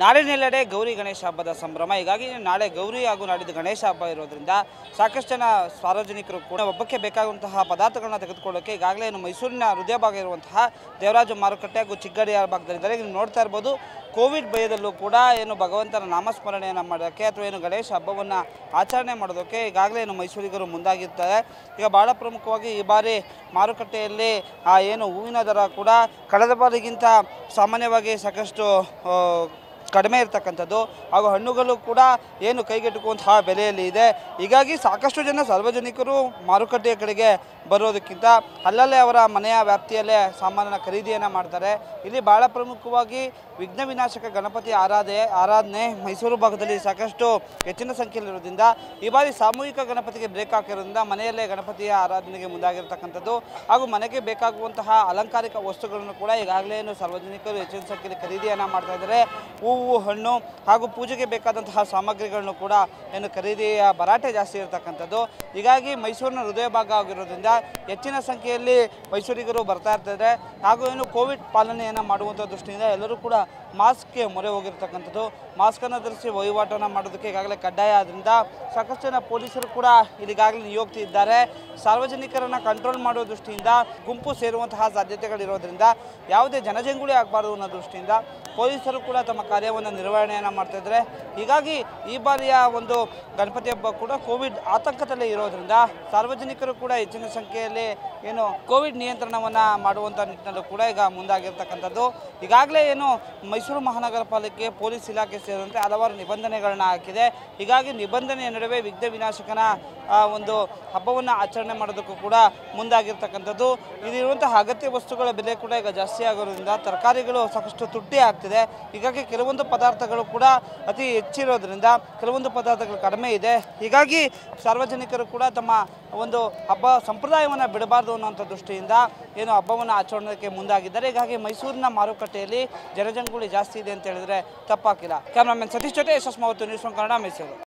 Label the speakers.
Speaker 1: ನಾಡಿನೆಲ್ಲೆಡೆ ಗೌರಿ ಗಣೇಶ ಹಬ್ಬದ ಸಂಭ್ರಮ ಹೀಗಾಗಿ ನಾಳೆ ಗೌರಿ ಹಾಗೂ ನಾಡಿದ್ದು ಗಣೇಶ ಹಬ್ಬ ಇರೋದ್ರಿಂದ ಸಾಕಷ್ಟು ಜನ ಸಾರ್ವಜನಿಕರು ಕೂಡ ಒಬ್ಬಕ್ಕೆ ಬೇಕಾಗುವಂತಹ ಪದಾರ್ಥಗಳನ್ನ ತೆಗೆದುಕೊಳ್ಳೋಕೆ ಈಗಾಗಲೇ ಏನು ಮೈಸೂರಿನ ಹೃದಯ ಭಾಗ ಇರುವಂತಹ ದೇವರಾಜ ಮಾರುಕಟ್ಟೆ ಹಾಗೂ ಚಿಕ್ಕಡಿಯಾರ ಭಾಗದಲ್ಲಿದ್ದಾರೆ ನೀವು ನೋಡ್ತಾ ಇರ್ಬೋದು ಕೋವಿಡ್ ಭಯದಲ್ಲೂ ಕೂಡ ಏನು ಭಗವಂತನ ನಾಮಸ್ಮರಣೆಯನ್ನು ಮಾಡೋಕ್ಕೆ ಅಥವಾ ಏನು ಗಣೇಶ ಹಬ್ಬವನ್ನು ಆಚರಣೆ ಮಾಡೋದಕ್ಕೆ ಈಗಾಗಲೇ ಏನು ಮೈಸೂರಿಗರು ಮುಂದಾಗಿರ್ತಾರೆ ಈಗ ಭಾಳ ಪ್ರಮುಖವಾಗಿ ಈ ಬಾರಿ ಮಾರುಕಟ್ಟೆಯಲ್ಲಿ ಆ ಏನು ಹೂವಿನ ದರ ಕೂಡ ಕಳೆದ ಬಾರಿಗಿಂತ ಸಾಮಾನ್ಯವಾಗಿ ಸಾಕಷ್ಟು ಆ, ಕಡಿಮೆ ಇರ್ತಕ್ಕಂಥದ್ದು ಹಾಗೂ ಹಣ್ಣುಗಳು ಕೂಡ ಏನು ಕೈಗೆಟುಕುವಂತಹ ಬೆಲೆಯಲ್ಲಿ ಇದೆ ಹೀಗಾಗಿ ಸಾಕಷ್ಟು ಜನ ಸಾರ್ವಜನಿಕರು ಮಾರುಕಟ್ಟೆಯ ಕಡೆಗೆ ಬರೋದಕ್ಕಿಂತ ಅಲ್ಲಲ್ಲೇ ಅವರ ಮನೆಯ ವ್ಯಾಪ್ತಿಯಲ್ಲೇ ಸಾಮಾನನ್ನ ಖರೀದಿಯನ್ನು ಮಾಡ್ತಾರೆ ಇಲ್ಲಿ ಭಾಳ ಪ್ರಮುಖವಾಗಿ ವಿಘ್ನ ವಿನಾಶಕ ಗಣಪತಿ ಆರಾಧನೆ ಆರಾಧನೆ ಮೈಸೂರು ಭಾಗದಲ್ಲಿ ಸಾಕಷ್ಟು ಹೆಚ್ಚಿನ ಸಂಖ್ಯೆಯಲ್ಲಿರೋದ್ರಿಂದ ಈ ಬಾರಿ ಸಾಮೂಹಿಕ ಗಣಪತಿಗೆ ಬ್ರೇಕ್ ಹಾಕಿರೋದ್ರಿಂದ ಮನೆಯಲ್ಲೇ ಗಣಪತಿಯ ಆರಾಧನೆಗೆ ಮುಂದಾಗಿರ್ತಕ್ಕಂಥದ್ದು ಹಾಗೂ ಮನೆಗೆ ಬೇಕಾಗುವಂತಹ ಅಲಂಕಾರಿಕ ವಸ್ತುಗಳನ್ನು ಕೂಡ ಈಗಾಗಲೇ ಏನು ಸಾರ್ವಜನಿಕರು ಹೆಚ್ಚಿನ ಸಂಖ್ಯೆಯಲ್ಲಿ ಖರೀದಿಯನ್ನು ಮಾಡ್ತಾ ಇದ್ದಾರೆ ಹೂವು ಹಣ್ಣು ಹಾಗೂ ಪೂಜೆಗೆ ಬೇಕಾದಂತಹ ಸಾಮಗ್ರಿಗಳನ್ನು ಕೂಡ ಏನು ಖರೀದಿಯ ಭರಾಟೆ ಜಾಸ್ತಿ ಇರತಕ್ಕಂಥದ್ದು ಹೀಗಾಗಿ ಮೈಸೂರಿನ ಹೃದಯ ಭಾಗ ಆಗಿರೋದ್ರಿಂದ ಹೆಚ್ಚಿನ ಸಂಖ್ಯೆಯಲ್ಲಿ ಮೈಸೂರಿಗರು ಬರ್ತಾ ಇರ್ತಾರೆ ಹಾಗೂ ಏನು ಕೋವಿಡ್ ಪಾಲನೆಯನ್ನು ಮಾಡುವಂಥ ದೃಷ್ಟಿಯಿಂದ ಎಲ್ಲರೂ ಕೂಡ ಮಾಸ್ಕ್ಗೆ ಮೊರೆ ಹೋಗಿರ್ತಕ್ಕಂಥದ್ದು ಮಾಸ್ಕನ್ನು ಧರಿಸಿ ವಹಿವಾಟನ್ನು ಮಾಡೋದಕ್ಕೆ ಈಗಾಗಲೇ ಕಡ್ಡಾಯ ಆದ್ದರಿಂದ ಸಾಕಷ್ಟು ಜನ ಪೊಲೀಸರು ಕೂಡ ಇಲ್ಲಿಗಾಗಲೇ ನಿಯೋಕ್ತಿ ಇದ್ದಾರೆ ಸಾರ್ವಜನಿಕರನ್ನು ಕಂಟ್ರೋಲ್ ಮಾಡೋ ದೃಷ್ಟಿಯಿಂದ ಗುಂಪು ಸೇರುವಂತಹ ಸಾಧ್ಯತೆಗಳಿರೋದ್ರಿಂದ ಯಾವುದೇ ಜನಜಂಗುಳಿ ಆಗಬಾರ್ದು ಅನ್ನೋ ದೃಷ್ಟಿಯಿಂದ ಪೊಲೀಸರು ಕೂಡ ತಮ್ಮ ಕಾರ್ಯವನ್ನು ನಿರ್ವಹಣೆಯನ್ನು ಮಾಡ್ತಾ ಇದ್ದಾರೆ ಹೀಗಾಗಿ ಈ ಬಾರಿಯ ಒಂದು ಗಣಪತಿ ಹಬ್ಬ ಕೂಡ ಕೋವಿಡ್ ಆತಂಕದಲ್ಲೇ ಇರೋದ್ರಿಂದ ಸಾರ್ವಜನಿಕರು ಕೂಡ ಹೆಚ್ಚಿನ ಸಂಖ್ಯೆಯಲ್ಲಿ ಏನು ಕೋವಿಡ್ ನಿಯಂತ್ರಣವನ್ನು ಮಾಡುವಂಥ ನಿಟ್ಟಿನಲ್ಲೂ ಕೂಡ ಈಗ ಮುಂದಾಗಿರ್ತಕ್ಕಂಥದ್ದು ಈಗಾಗಲೇ ಏನು ಮೈಸೂರು ಮಹಾನಗರ ಪಾಲಿಕೆ ಪೊಲೀಸ್ ಇಲಾಖೆ ಸೇರಿದಂತೆ ಹಲವಾರು ನಿಬಂಧನೆಗಳನ್ನ ಹಾಕಿದೆ ಹೀಗಾಗಿ ನಿಬಂಧನೆಯ ನಡುವೆ ವಿಘ್ನ ವಿನಾಶಕನ ಆ, ಒಂದು ಹಬ್ಬವನ್ನು ಆಚರಣೆ ಮಾಡೋದಕ್ಕೂ ಕೂಡ ಮುಂದಾಗಿರ್ತಕ್ಕಂಥದ್ದು ಇಲ್ಲಿರುವಂತಹ ಅಗತ್ಯ ವಸ್ತುಗಳ ಬೆಲೆ ಕೂಡ ಈಗ ಜಾಸ್ತಿ ಆಗೋದ್ರಿಂದ ತರಕಾರಿಗಳು ಸಾಕಷ್ಟು ತುಟ್ಟಿ ಆಗ್ತಿದೆ ಹೀಗಾಗಿ ಕೆಲವೊಂದು ಪದಾರ್ಥಗಳು ಕೂಡ ಅತಿ ಹೆಚ್ಚಿರೋದ್ರಿಂದ ಕೆಲವೊಂದು ಪದಾರ್ಥಗಳು ಕಡಿಮೆ ಇದೆ ಹೀಗಾಗಿ ಸಾರ್ವಜನಿಕರು ಕೂಡ ತಮ್ಮ ಒಂದು ಹಬ್ಬ ಸಂಪ್ರದಾಯವನ್ನು ಬಿಡಬಾರ್ದು ಅನ್ನೋಂಥ ದೃಷ್ಟಿಯಿಂದ ಏನು ಹಬ್ಬವನ್ನು ಆಚರಣೆಗೆ ಮುಂದಾಗಿದ್ದಾರೆ ಹೀಗಾಗಿ ಮೈಸೂರಿನ ಮಾರುಕಟ್ಟೆಯಲ್ಲಿ ಜನಜಂಗುಳಿ ಜಾಸ್ತಿ ಇದೆ ಅಂತ ಹೇಳಿದ್ರೆ ತಪ್ಪಾಗಿಲ್ಲ ಕ್ಯಾಮ್ರಾಮನ್ ಸತೀಶ್ ಜೊತೆ ಯಶಸ್ ಮಾವತ್ತು ನ್ಯೂಸ್ ಒನ್ ಕನ್ನಡ ಮೈಸೂರು